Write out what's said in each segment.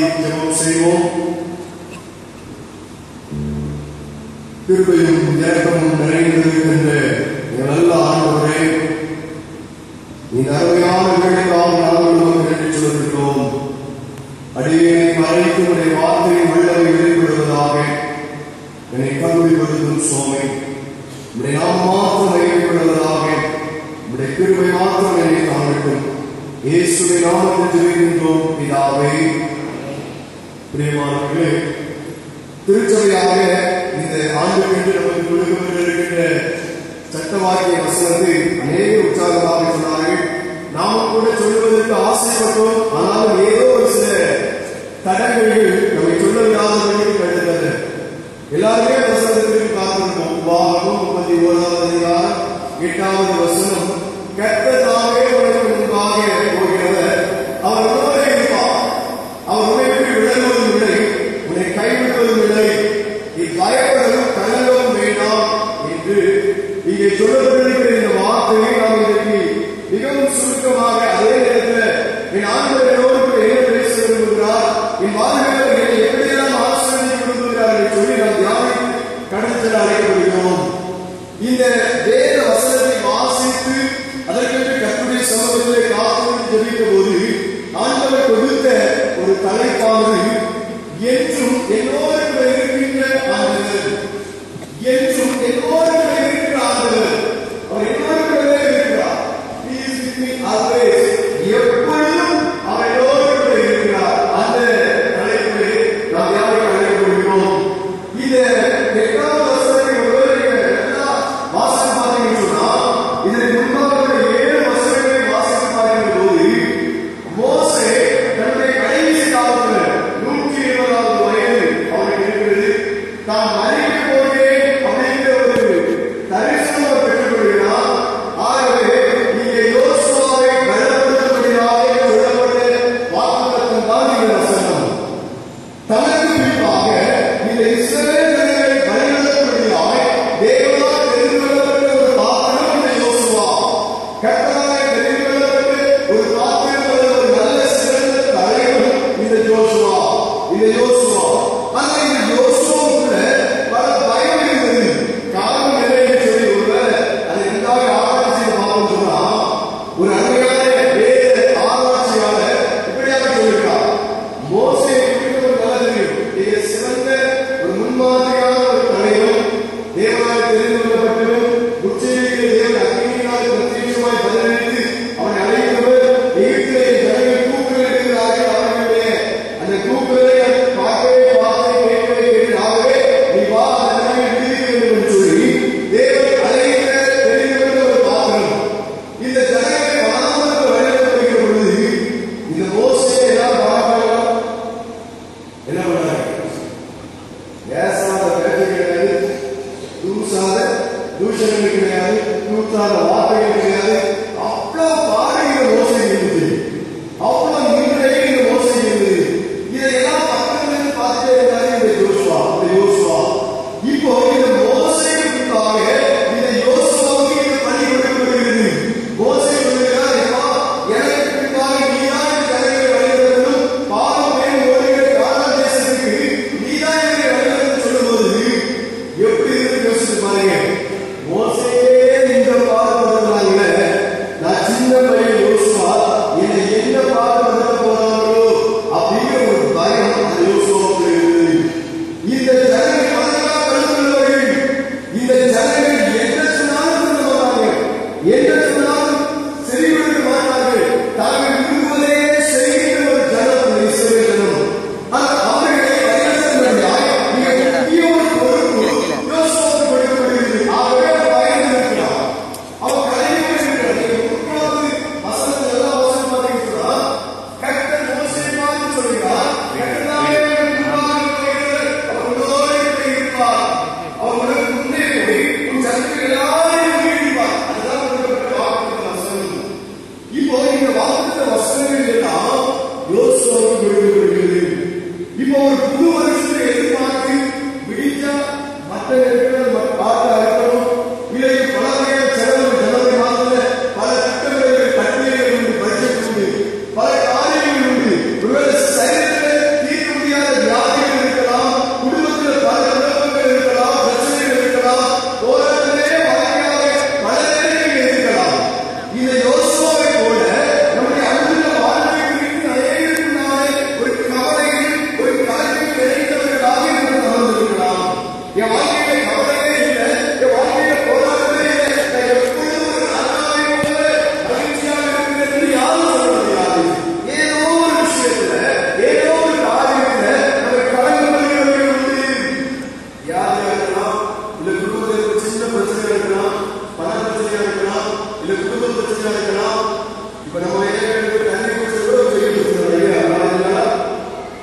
ஜெபம் செய்வோம் கிருபையும் இரக்கமும் நிறைந்திருக்கின்ற எங்கள் நல்ல ஆண்டவரே இந்த அருமையான வேலைக்காக நாங்கள் உமக்கு நன்றி சொல்கிறோம் அடியேனை மறைத்து உடைய வார்த்தையை உள்ளவை வெளிப்படுவதாக என்னை கல்விப்படுத்தும் சுவாமி உடைய நாம் மாத்திரம் மையப்படுவதாக உடைய கிருபை மாத்திரம் என்னை காணட்டும் இயேசுவை நாமத்தில் ஜெபிக்கின்றோம் பிதாவே பிரியமானவர்களே திருச்சபையாக இந்த ஆண்டுக்கென்று நமக்கு கொடுக்கப்பட்டிருக்கின்ற சட்டவாக்கிய வசனத்தை அநேக உற்சாகமாக சொன்னார்கள் நாம கூட சொல்லுவதற்கு ஆசைப்பட்டோம் ஆனாலும் ஏதோ ஒரு சில தடங்கல்கள் நம்மை சொல்ல விடாதபடி கண்டுள்ளது எல்லாருமே வசனத்திற்கு காத்திருப்போம் உபாகமும் முப்பத்தி ஓராவது அதிகாரம் எட்டாவது வசனம் கர்த்ததாவே உனக்கு முன்பாக போகிறவர் அவர் உன்னோடு இருப்பார் அவர் உன்னை விட்டு விலகுவதும் இல்லை உன்னை கைவிடுவதும் இல்லை நீ பயப்படவும் கலங்கவும் வேண்டாம் என்று இங்கே சொல்லப்பட்டிருக்கிற இந்த வார்த்தையை நாம் இன்றைக்கு மிகவும் சுருக்கமாக அதே நேரத்தில் என் ஆண்டவரோடு கூட என்ன பேச விரும்புகிறார் என் வாழ்க்கையில் என்னை எப்படியெல்லாம் ஆசிரியர் விரும்புகிறார் என்று சொல்லி நாம் தியானி கடத்தல் அழைக்கப்படுகிறோம் இந்த வேத வசனத்தை வாசித்து அதற்கென்று கத்துடைய சமூகத்திலே காத்திருந்து ஜெபித்த போது ஆண்டவர் கொடுத்த ஒரு தலைப்பானது என்றும் என்னோடு கூட இருக்கின்ற ஆண்டவர் என்றும் என்னோடு கூட இருக்கிற ஆண்டவர் அவர் என்னோடு கூடவே இருக்கிறார் He is with me always. எப்பொழுதும் அவர் என்னோடு கூட இருக்கிறார் அந்த தலைப்பிலே நாம் யாரை அழைக்கப்படுகிறோம் இந்த எட்டாவது வசனத்தை ஒருவேளை நீங்க நல்லா வாசித்து பார்த்தீங்கன்னு சொன்னா இதற்கு முன்பாக உள்ள ஏழு வசனங்களை வாசித்து பார்க்கிற போது மோசே தன்னுடைய கடைசி காலத்தில் நூற்றி இருபதாவது வயது அவருக்கு இருக்கிறது தான் மறிக்க போகிறேன் அப்படிங்கிற ஒரு தரிசனம் அவர் பெற்றுக்கொள்கிறார் ஆகவே இங்கே யோசுவாவை பலப்படுத்தப்படுகிறாரே சொல்லப்பட்ட வாக்குத்தத்தம் தான் இந்த வசனம் தனக்கு பின்பாக இந்த இஸ்ரவேல் ஜனங்களை வழிநடத்தும்படியாக தேவனால் தெரிந்து கொள்ளப்பட்ட ஒரு பாத்திரம் இந்த யோசுவா கர்த்தரால் தெரிந்து கொள்ளப்பட்ட ஒரு பாத்திரம் அல்லது ஒரு நல்ல சிறந்த தலைவன் இந்த யோசுவா இந்த யோசுவா ஆனா இந்த யோசுவாவுக்குள்ள பல பயம் இருந்தது காரணம் என்ன என்று சொல்லி ஒருவேளை அது எந்தாக ஆராய்ச்சி செய்து பார்ப்போம் சொன்னா ஒரு அருமையான வேத ஆராய்ச்சியாளர் இப்படியாக சொல்லியிருக்கார் மோசே குறித்து ஒரு நல்லா தெரியும் மிக சிறந்த ஒரு முன்மாதிரியான ஒரு தலைவன் தேவனால் தெரிந்து கொள்ளப்பட்டவன் உச்சரிக்கிற தேவன் அக்னியினால் பிரத்யேகமாய் பதிலளித்து அவனை அழைத்தவர் எகிப்திலே ஜனங்கள் கூக்குரல் எடுக்கிறார்கள் அவர்களுடைய அந்த கூக்குரலை பார்க்கவே பார்த்து கேட்கவே கேட்டு ஆகவே நீ வா அந்த ஜனங்களை விடுவிக்க வேண்டும் என்று சொல்லி தேவன் அழைத்த தெரிந்து கொண்ட ஒரு பாத்திரம் இந்த ஜனங்களை வனாந்தரத்தில் வழிநடத்தப்படுகிற பொழுது இந்த மோசே எல்லாம் பார்க்கலாம் என்ன பண்ணாங்க ஏசாத பேச்சு கிடையாது தூசாத தூஷணங்கள் கிடையாது தூத்தாத வார்த்தைகள் கிடையாது அவ்வளவு பாடுகிற மோசை இருந்தது அவ்வளவு நின்றைய இந்த மோசை இருந்தது இதையெல்லாம் பக்கத்துல பார்த்துட்டே இருந்தாரு இந்த யோசுவா இந்த யோசுவா இப்போ இந்த மோசைக்குள்ளாக இந்த யோசுவாவுக்கு இந்த பணி கொடுக்கப்படுகிறது மோசை சொல்லுகிறார் "எப்பா, எனக்கு பின்பாக நீதான் இந்த ஜனங்களை வழிநடத்தணும் பாவம் மேல் ஓடுகிற கானான் தேசத்துக்கு நீதான் என்னை வழிநடத்த சொல்லும்போது எப்படி இருக்கு யோசிச்சு பாருங்க மோசையே இந்த பாடுபடுறாங்க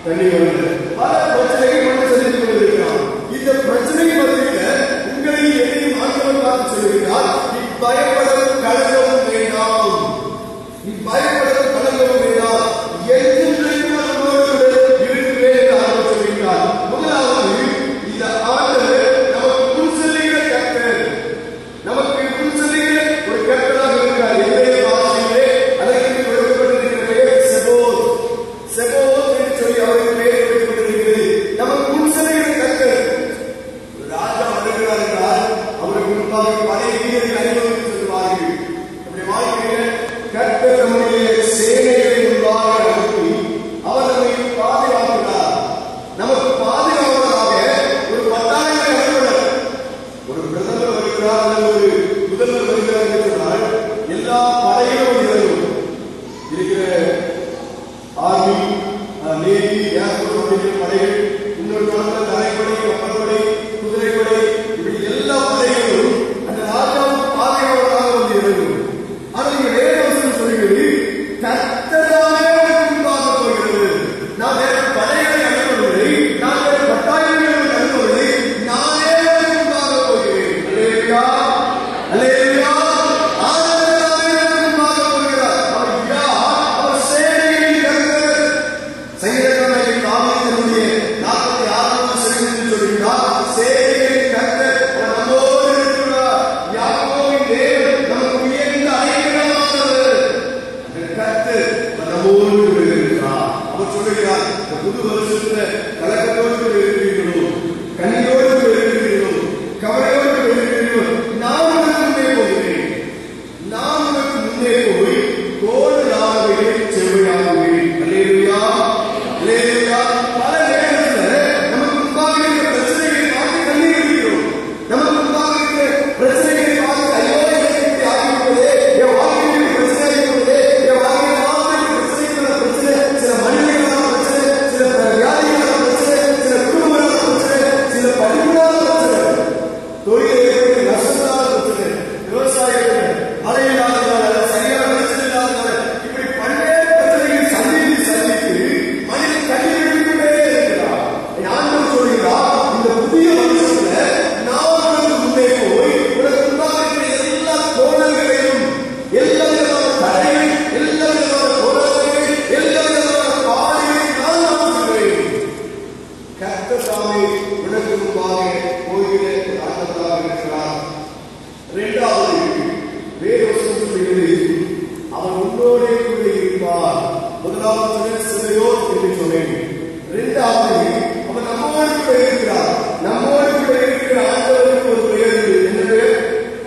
தண்ணி வரல பல பிரச்சனைகள் மனிதன் சந்தித்துக் கொண்டிருக்கிறான் இந்த பிரச்சனை மத்தியில உங்களையும் எதையும் ஆண்டவர் பார்த்து சொல்லுகிறார் நீ பயப்படவும் கலங்கவும் வேண்டாம் நீ பயப்படவும் கலங்கவும் வேண்டாம் என்றென்றைக்கும் நம்மோடு கூட இருக்கிறேன் என்று ஆண்டவர் சொல்லுகிறார் முதலாவது இந்த ஆண்டவர் நமக்கு முன் செல்லுகிற கர்த்தர் நமக்கு முன் செல்லுகிற ஒரு கர்த்தராக இருக்கிறார் எல்லைய பாஷையிலே அதற்கு கொடுக்கப்பட்டிருக்கிற பெயர் செபோத் செபோத் என்று சொல்லி அவருக்கு பெயர் கொடுக்கப்பட்டிருக்கிறது நமக்கு முன் செல்லுகிற கர்த்தர் ஒரு ராஜா வருகிறார் என்றால் அவருக்கு முன்பாக பழைய வீரர்கள் அணிவகுத்து செல்வார்கள் நம்முடைய வாழ்க்கையில கர்த்தர் நம்முடைய சேனைகளை முன்பாக அனுப்பி அவர் நம்மை பாதுகாக்கிறார் நமக்கு பாதுகாவலாக ஒரு பட்டாளத்தை அனுப்புகிறார் ஒரு பிரதமர் வருகிறார் அல்லது ஒரு முதல்வர் வருகிறார் என்று சொன்னால் எல்லா படைகளும் இறங்கும் இருக்கிற ஆர்மி நேவி ஏர்போர்ட் அப்படிங்கிற படைகள் இன்னொரு காலத்தில் தரைப்படை கப்பற்படை குதிரைப்படை இப்படி எல்லா படைகளும் அந்த ராஜாவுக்கு பாதுகாவலாக வந்து இறங்கும் ஆனால் இங்க வேற வசனம் சொல்கிறது கர்த்தராலே முன்பாக போகிறது நான் வேற படைகளை அனுப்பவில்லை நான் வேற பட்டாயங்களை அனுப்பவில்லை நானே முன்பாக போகிறேன் அல்லேலூயா அல்லேலூயா ஆண்டவராலே முன்பாக போகிறார் அவர் யார் அவர் சேனையின் கர்த்தர் சங்கீதக்காரனாகிய தாவீதினுடைய நாற்பத்தி ஆறாவது சங்கீதத்தில் சொல்கிறார், சேனைகளின் கர்த்தர் அவர் நம்மோடு இருக்கிறார். யாக்கோபின் தேவன் நமக்கு உயர்ந்த அடைக்கலமானவர். அந்த கர்த்தர் அவர் நம்மோடு கூட இருக்கிறார். அவர் சொல்லுகிறார், இந்த புது வருஷத்துல கலக்கத்தோடு கூட இருக்கிறீர்களோ, கண்ணீரோடு கூட இருக்கிறீர்களோ, கவலையோடு கூட இருக்கிறீர்களோ, நான் உனக்கு முன்னே போகிறேன் நான் உனக்கு முன்னே போய் கோடு நாடுகளை செவ்வையாகுவேன் அல்லேலூயா அல்லேலூயா பல நேரத்துல நமக்கு முன்பாக இருக்கிற பிரச்சனைகளை பார்த்து கண்ணீர் இருக்கிறோம் நமக்கு முன்பாக இருக்கிற பிரச்சனைகளை பார்த்து ஐயோ எனக்கு இப்படி ஆகிவிட்டதே என் வாழ்க்கையில் இப்படி பிரச்சனை ஆகிவிட்டதே என் வாழ்க்கையில் மாத்திரம் பிரச்சனைக்கான பிரச்சனை சில மனிதர்களான பிரச்சனை சில வியாதிகளான பிரச்சனை சில குடும்பங்களான பிரச்சனை சில படிப்புகளான பிரச்சனை தொழிலை ஏற்படுத்தி நஷ்டத்தான பிரச்சனை விவசாயிகள் மழை இல்லாததால சரியான விளைச்சல் இல்லாததால இப்படி பல்வேறு பிரச்சனைகளை சந்தித்து சந்தித்து மனிதன் கண்ணீர் விட்டுக்கொண்டே இருக்கிறார் என் ஆண்டவர் சொல்கிறார் இந்த புதிய வருஷத்துல நான் உனக்கு முன்னே போய் உனக்கு முன்பாக இருக்கிற எல்லா கோணல்களையும் எல்லா விதமான தடைகள் எல்லா விதமான போராட்டங்கள் எல்லா விதமான பாதைகளையும் நான் மாற்றுகிறேன் கர்த்தர் தாமே உனக்கு முன்பாக போகிற ராஜத்தாக இருக்கிறார் இரண்டாவது வேறு வசனம் சொல்கிறது அவர் உன்னோடே கூட இருப்பார் முதலாவது சொன்னேன் சிலையோ என்று சொன்னேன் இரண்டாவது அவர் நம்மோடு கூட இருக்கிறார் நம்மோடு கூட இருக்கிற ஆண்டவருக்கு ஒரு பெயர் உண்டு. என்ன பெயர்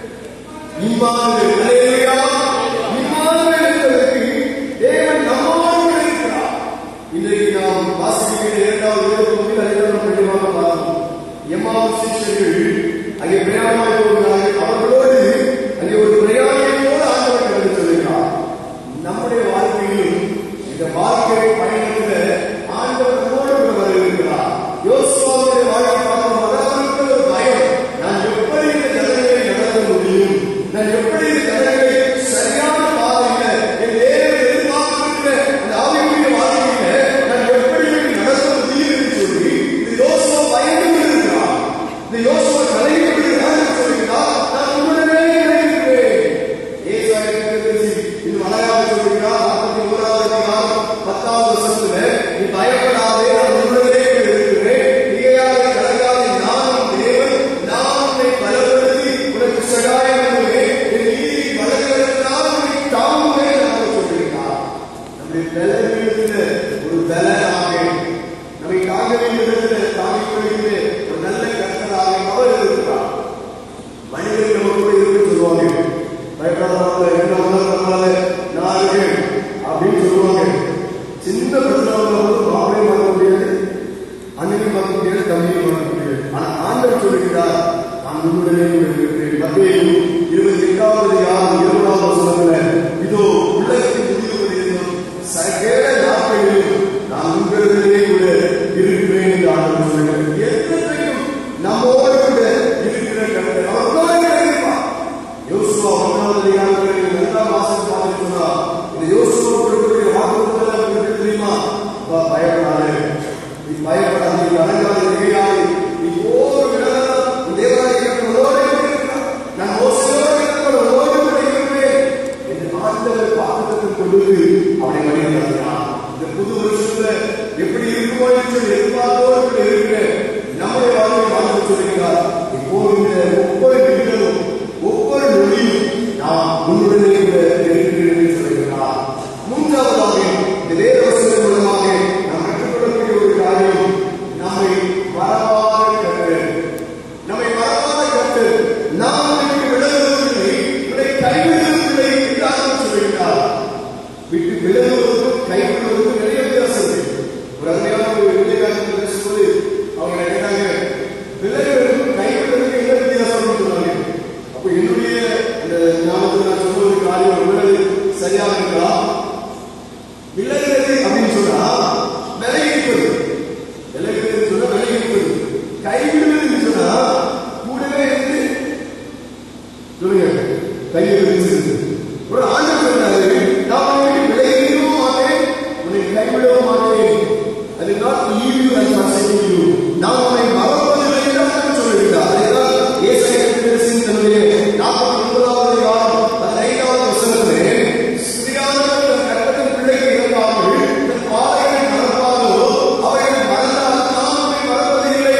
இம்மானுவேல் அல்லேலூயா இம்மானுவேல் என்பதற்கு தேவன் நம்மோடு கூட இருக்கிறார் இன்றைக்கு நாம் வாசிக்கிற இரண்டாவது வேதத்தில் அதிகாரம் கண்டிப்பாக பார்த்தோம் எம்மாவும் சிஷ்யர்கள் அங்கே பிரயாணமாய் போகிறார்கள் அவர்களோடு அங்கே ஒரு பிரயாணியோடு ஆண்டவர் கடந்து செல்கிறார் நம்முடைய வாழ்க்கையிலும் இந்த வாழ்க்கை பயணத்தில் ஆண்டவர் நம்மோடு கூட வருகிறார் யோசுவாவுடைய வாழ்க்கை பார்க்கும் அவருக்கு ஒரு பயம் நான் எப்படி இந்த ஜனங்களை நடத்த முடியும் நான் எப்படி இந்த ஜனங்களை சரியான பாதையில என் தேவன் எதிர்பார்க்கிற அந்த ஆவிக்குரிய வாழ்க்கையில நான் எப்படி நடத்த முடியும் என்று சொல்லி இந்த யோசுவா பயந்து இருக்கிறார் இந்த யோசுவா கலைந்து விடுகிறார் என்று சொல்கிறார் நான் உடனே இருக்கிறேன் ஏசாயிரத்தி இது மலையாக சொல்கிறார் நாற்பத்தி மூணாவது அதிகாரம் பத்தாவது வருஷத்துல நீ பயப்படாதே நான் உடனே இருக்கிறேன் நீயாவே கலங்காதே நானும் தேவன் நான் உன்னை பலப்படுத்தி உனக்கு சகாயம் பண்ணுவேன் என் நீதி வளர்கிறதுனால் உன்னை தாங்குவேன் என்று சொல்கிறார் நம்முடைய பலவீனத்தில் ஒரு பலனாக நம்மை தாங்க வேண்டியதில் தாங்கிக் கொள்கிற ஒரு நல்ல கர்த்தராக அவர் இருக்கிறார் மனிதர்கள் நம்ம கூட இருக்கு சொல்லுவாங்க பயப்படாதவங்க என்ன உணர்ந்தால நாலு பேர் அப்படின்னு சொல்லுவாங்க சின்ன பிரச்சனை வந்து மாவையும் பார்க்க முடியாது அண்ணனையும் பார்க்க முடியாது தம்பியும் பார்க்க முடியாது ஆனா ஆண்டவர் சொல்லுகிறார் நான் உங்களுடனே கூட இருக்கிறேன் மத்தியில் இருபத்தி எட்டாவது யாரும் இருபதாவது வசனத்துல இதோ உள்ளத்தின் முடிவு வரையிலும் சகல நாட்களிலும் நான் உங்களிடனே கூட இருக்கிறேன் என்று ஆண்டவர் சொல்லுகிறார் என்றைக்கும் நம்மோடு கூட இருக்கிற கர்த்தர் அவர் உங்களோடு கூட இருப்பார் யோசுவா ஒன்றாவது அதிகாரத்தில் இரண்டாம் மாசம் பார்த்து சொன்னார் இந்த யோசுவா கொடுக்கக்கூடிய வாக்குறுத்தல் உங்களுக்கு தெரியுமா அப்பா, பயப்படாதே நீ பயப்படாது நீ வணங்காது நினையாது நீ ஓர் விடாத தேவாலய உன்னோடு இருக்கிறார் நான் மோசையோடு இருக்கிற உன்னோடு கூட இருப்பேன் என்று ஆண்டவர் பாதத்தை கொண்டு அவனை வழி நடத்தினார் இந்த புது வருஷத்துல எப்படி இருக்குமோ என்று சொல்லி எதிர்பார்ப்போடு கூட இருக்கிறேன் நம்முடைய வாழ்க்கை வாழ்ந்து சொல்கிறார் இப்போது இந்த ஒவ்வொரு வீட்டிலும் ஒவ்வொரு நொடியும் நாம் உன்னுடனே கூட இருக்கிறேன் என்று சொல்கிறார் மூன்றாவதாக இந்த வேத வசனத்தின் மூலமாக நாம் கற்றுக்கொள்ளக்கூடிய ஒரு காரியம் நம்மை மறவாத கற்று நம்மை மறவாத கற்று நாம் உனக்கு விலகுவதில்லை உன்னை கைவிடுவதில்லை என்று ஆண்டவர் சொல்கிறார் விட்டு விலகுவதற்கும் கைவிடுவதற்கும் நிறைய வித்தியாசம் இருக்கு ஒரு அருமையான ஒரு விஜயகாந்த் பேசும்போது அவங்க கேட்டாங்க விலகுவதற்கும் கைவிடுவதற்கும் என்ன வித்தியாசம் சொன்னாங்க அப்போ என்னுடைய இந்த ஞாபகத்தில் நான் சொன்ன ஒரு காரியம் உள்ளது சரியாக இருக்கா விலகுறது அப்படின்னு சொன்னா விலகி இருப்பது விலகுறது சொன்னா விலகி இருப்பது கைவிடுவது சொன்னா கூடவே இருந்து சொல்லுங்க கையை விரிச்சிருக்கு ஒரு ஆண்டவர் சொன்னாரு நான் உன்னை விலகிடவும் மாட்டேன் உன்னை கைவிடவும் மாட்டேன் அது not leave you and forsake you நான் உன்னை மறப்பதில்லை என்று ஆண்டவர் சொல்லிவிட்டார் அதுதான் ஏசாயா தீர்க்கதரிசி தன்னுடைய 49வது வாரம் பதினைந்தாவது வசனத்திலே ஸ்திரியானவள் தன் கர்ப்பத்தின் பிள்ளைக்கு இறக்காமல் தன் பாதையை மறப்பார்களோ அவைகள் மறந்தால் நான் உன்னை மறப்பதில்லை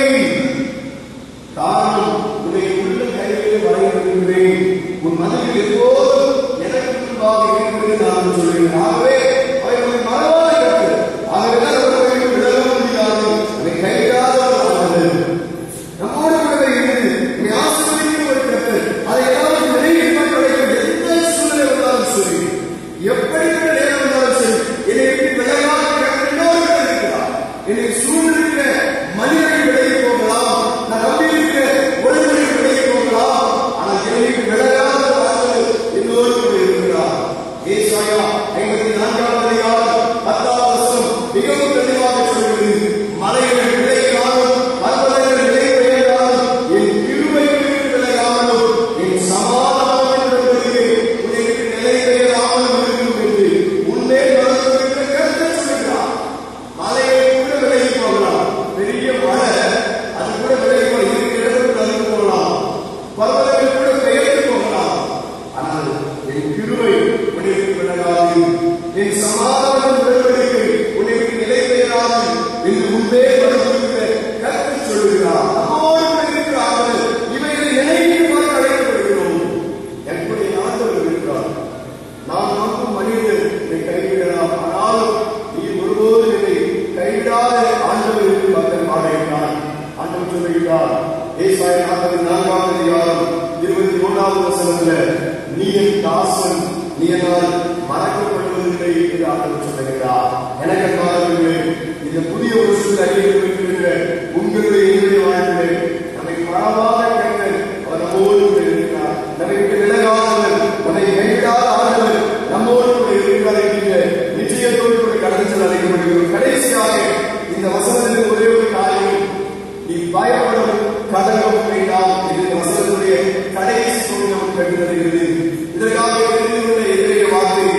காரணம் உன்னை உள்ள கைகளில் வரையிருக்கின்றேன் உன் மனதில் எப்போதும் எனக்கு முன்பாக இருக்கிறது நான் சொல்கிறேன் ஆகவே அவை உன்னை மறவாத கற்று ஆகவே அவர்களை விலக முடியாது அதை கைவிடாதவர்கள் நம்மோடு கூட இருந்து உன்னை ஆசீர்வதிக்கும் ஒரு கற்று அதை ஏதாவது நிறைவேற்ற கிடைக்கும் எந்த சூழ்நிலை இருந்தாலும் சரி எப்படிப்பட்ட நேரம் இருந்தாலும் சரி என்னை விட்டு விலகாத கற்று இன்னொரு இருக்கிறார் என்னை சூழ்நிலைக்கிற மனிதனை விலகி போகலாம் நான் நம்பியிருக்கிற ஒருவரை விலகி போகலாம் ஆனால் என்னை விலகாத வார்த்தை என்னோடு கூட இருக்கிறார் ஏசாயா ஐம்பத்தி நான்காவது அதிகாரம் பத்தாவது வருஷம் மிகவும் தெளிவாக சொல்கிறது மலைகள் விளையாடும் பர்வதங்கள் விலை பெயர்ந்தாலும் என் கிருபை விட்டு விலகாமலும் என் சமாதானம் என்பதற்கு உனக்கு நிலை பெயராமலும் இருக்கும் என்று உன்னே நடந்திருக்கிற கருத்தை சொல்கிறார் மலையை கூட விலகி போகலாம் பெரிய மலை அது கூட விலகி போகலாம் இருக்கிற இடத்துக்கு விலகி போகலாம் பர்வதங்கள் கூட பெயர்ந்து போகலாம் ஆனால் என் கிருபை உனக்கு விலகாது என் சமாதானம் விடுவதற்கு உனக்கு நிலை பெயராது என்று முன்பே நடந்திருக்கிற கருத்தை சொல்லுகிறார் நம்மோடு கூட இருக்கிறார்கள் இவைகளை நினைவுமாக அழைக்கப்படுகிறோம் எப்படி ஆண்டவர் இருக்கிறார் நான் நம்பும் மனிதன் என்னை கைவிடலாம் ஆனாலும் நீ ஒருபோதும் என்னை கைவிடாத ஆண்டவர் என்று மக்கள் பாடுகிறார் ஆண்டவர் சொல்லுகிறார் ஏசாய நாற்பத்தி நான்காவது அதிகாரம் இருபத்தி மூன்றாவது வசனத்துல நீ என் தாசன் நீ என்னால் மறக்கப்படுவதில்லை என்று ஆண்டவர் சொல்லுகிறார் எனக்கு மாறவில்லை இந்த புதிய ஒரு சூழல் அறிவிக்கின்ற உங்களுடைய என்னுடைய வாழ்விலே நம்மை மறவாத கண்கள் அவர் நம்மோடு கூட இருக்கிறார் நம்மை விட்டு விலகாதவர் நம்மை கைவிடாத ஆண்டவர் நம்மோடு கூட இருக்கிறார் என்கிற நிச்சயத்தோடு கூட கடந்து செல்ல அழைக்கப்படுகிறோம் கடைசியாக இந்த வசனத்தின் ஒரே ஒரு காரியம் நீ பயப்படும் கதகம் வேண்டாம் என்று இந்த வசனத்துடைய கடைசி பகுதி நமக்கு கற்றுத்தருகிறது இதற்காக தெரிந்து கொண்ட எதிரைய வார்த்தை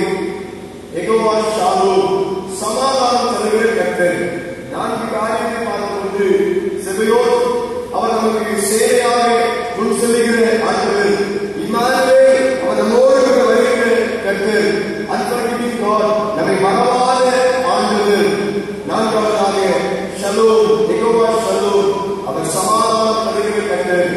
எகோவா ஷாலோ சமாதானம் தருகிற கர்த்தர் நான்கு காரியங்களை பார்க்கும்போது செவையோ அவர் நமக்கு சேவையாக முன் செல்லுகிற ஆண்டவர் இம்மாதிரி அவர் நம்மோடு கூட வருகிற கர்த்தர் அன்பர்கிட்டிங் காட் நம்மை மறவாத ஆண்டவர் நான்காவதாக ஷலோ எகோவா ஷலோ அவர் சமாதானம் தருகிற கர்த்தர்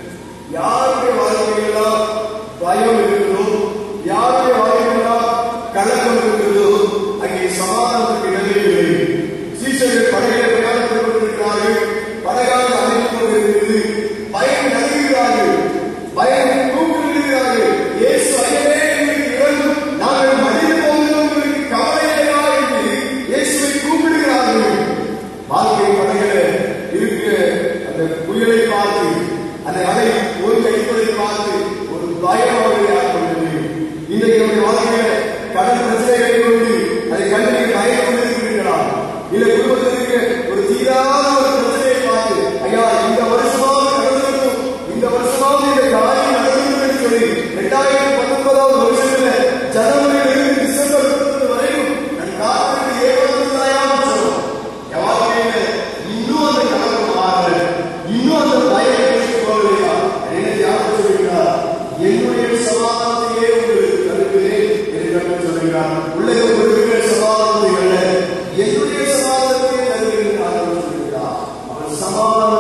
யாருடைய வாழ்க்கையெல்லாம் பயம் இருக்கிறதோ யாருடைய வாழ்க்கையெல்லாம் கலக்கம் இருக்கிறதோ அங்கே சமாதானத்துக்கு இடமே இல்லை சீசர்கள் படைகளை பிரயாணப்பட்டுக் கொண்டிருக்கிறார்கள் படையாக அழைத்துக் கொண்டிருக்கிறது பயம் நடுகிறார்கள் பயம் தூக்குகிறார்கள் இயேசு ஐயனே எங்களுக்கு இறங்கும் நாங்கள் மடிந்து போகிறோம் உங்களுக்கு கவலை இல்லையா என்று இயேசுவை கூப்பிடுகிறார்கள் வாழ்க்கை படைகளை இருக்கிற அந்த புயலை பார்த்து அந்த அலை ஒரு கைப்பதை பார்த்து ஒரு பயம் அவர்களை ஆட்கொண்டது இன்றைக்கு நம்முடைய வாழ்க்கையில கடன் பிரச்சனைகளை கொண்டு அதை கண்டு பயம் கொண்டிருக்கிறீர்களா இல்ல குடும்பத்திற்கு ஒரு தீராத ஒரு பிரச்சனையை பார்த்து ஐயா இந்த வருஷமாவது கடந்திருக்கும் இந்த வருஷமாவது இந்த காரியம் நடந்திருக்கும் என்று சொல்லி இரண்டாயிரத்தி பத்தொன்பதாவது வருஷத்துல ஜனவரியிலிருந்து டிசம்பர் முப்பது வரைக்கும் நான் காத்திருந்து ஏமாந்தாயா சொல்லும் என் வாழ்க்கையில சமாதான